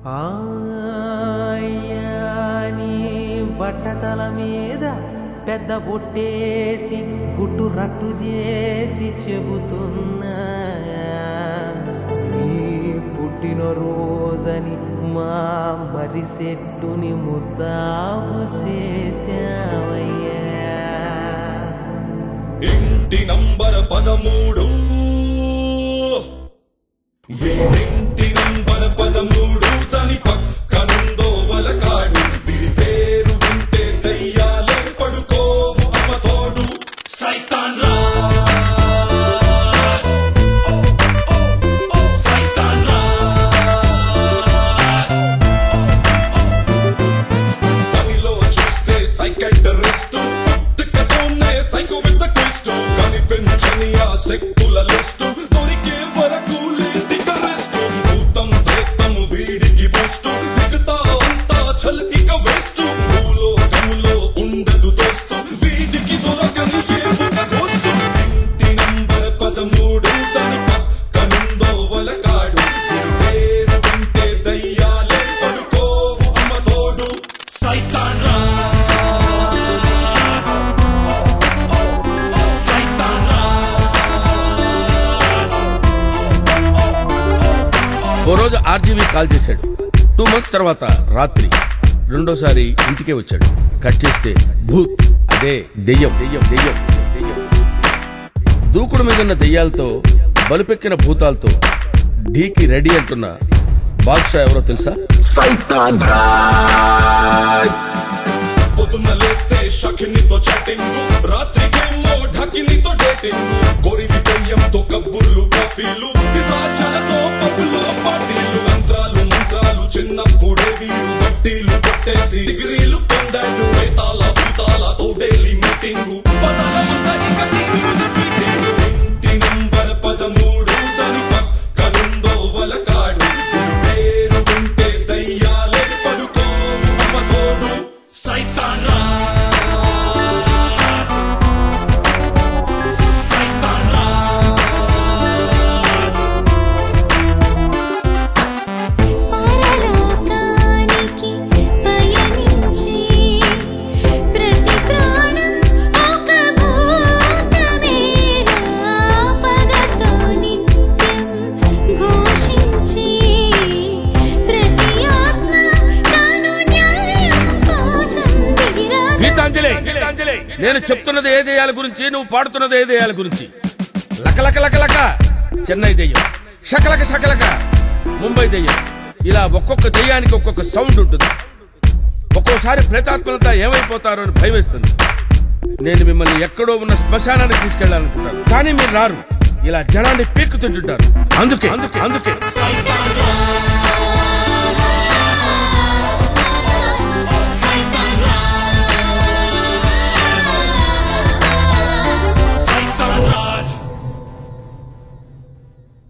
ఆయాని బట్టతల మీద పెద్ద బొట్టేసి గుట్టు రట్టు చేసి చెబుతున్నా నీ పుట్టిన రోజని మా మరి సెట్టుని ముస్తాబు చేసావయ్యా ఇంటి నంబర్ పదమూడు వీరింటి నంబర్ పదమూడు దాని పక్కనుందో వలకాడు వీడి పేరు వింటే దయ్యాలే పడుకోవు అమ్మ తోడు సైతాన్ రాజ్ ఓ, ఓ, ఓ, సైతాన్ రాజ్ పనిలో చూస్తే సైకట్రిస్ట్ పుట్టుకతోనే సైకో విత్ ట్విస్ట్ కనిపించని ఆ శక్తుల లిస్ట్ దొరికే వరకు లేదిక రెస్ట్ భూతం ప్రేతం వీడికి బూస్ట్ మిగతా అంతా చల్ ఇక వేస్ట్ భూలోకములో ఉండదు దోస్తు వీడికి దొరకని ఏ ఒక దోస్తు ఇంటి నంబర్ పదమూడు దాని పక్కనుందో వలకాడు వీడి పేరు వింటే దయ్యాలే పడుకోవు అమ్మ తోడు సైతాన్ రాజ్ ఓ, ఓ, ఓ, సైతాన్ రాజ్ ఓ రోజు ఆర్జీవి కాల్ చేశాడు టూ మంత్స్ తర్వాత రాత్రి రెండోసారి ఇంటికే వచ్చాడు కట్ చేస్తే భూత్ అదే దెయ్యం దెయ్యం దెయ్యం దెయ్యం దూకుడు మీదున్న దెయ్యాలతో బలుపెక్కిన భూతాలతో ఢీకి రెడీ అంటున్న బాద్షా ఎవరో తెలుసా Satan Ride. పొద్దున్న లేస్తే షకినితో చాటింగ్ రాత్రికేమో ఢకినితో డేటింగ్ కొరివి దెయ్యంతో కబ్బుర్లు కాఫీలు పిశాచాలతో పబ్బులో పార్టీలు మంత్రాలు మంత్రాలు చిన్నప్పుడే వీడు బట్టీలు కొట్టేసి డిగ్రీలు పొందాడు వేతాల భూతాల తోడేలి మీటింగ్ పదాల మంతకి కది మ్యూజిక్ మీటింగ్ ఇంటి నంబర్ పదమూడు దాని పక్కనుందో వలకాడు వీడి పేరు వింటే దయ్యాలే పడుకోవు అమ్మ తోడు సైతాన్ రాజ్ సైతాన్ రాజ్ పరలోకానికి పయనించి ప్రతి ప్రాణం ఒక భూతమేనా పగతో నిత్యం ఘోషించి ప్రతి ఆత్మ తాను న్యాయం కోసం దిగిరాగా గీతాంజలి నేను చెప్తున్నది ఏ దెయ్యాల గురించి నువ్వు పాడుతున్నది ఏ దెయ్యాల గురించి లకలక లకలక చెన్నై దెయ్యం షకలక షకలక ముంబై దెయ్యం ఇలా ఒక్కొక్క దెయ్యానికి ఒక్కొక్క సౌండ్ ఉంటుంది ఒక్కోసారి ప్రేతాత్మలంతా ఏమైపోతారో అని భయం వేస్తుంది నేను మిమ్మల్ని ఎక్కడో ఉన్న శ్మశానానికి తీసుకెళ్లాలనుకుంటాను కానీ మీరు రారు ఇలా జనాన్ని పీక్కు తింటుంటారు అందుకే అందుకే అందుకే సైతాన్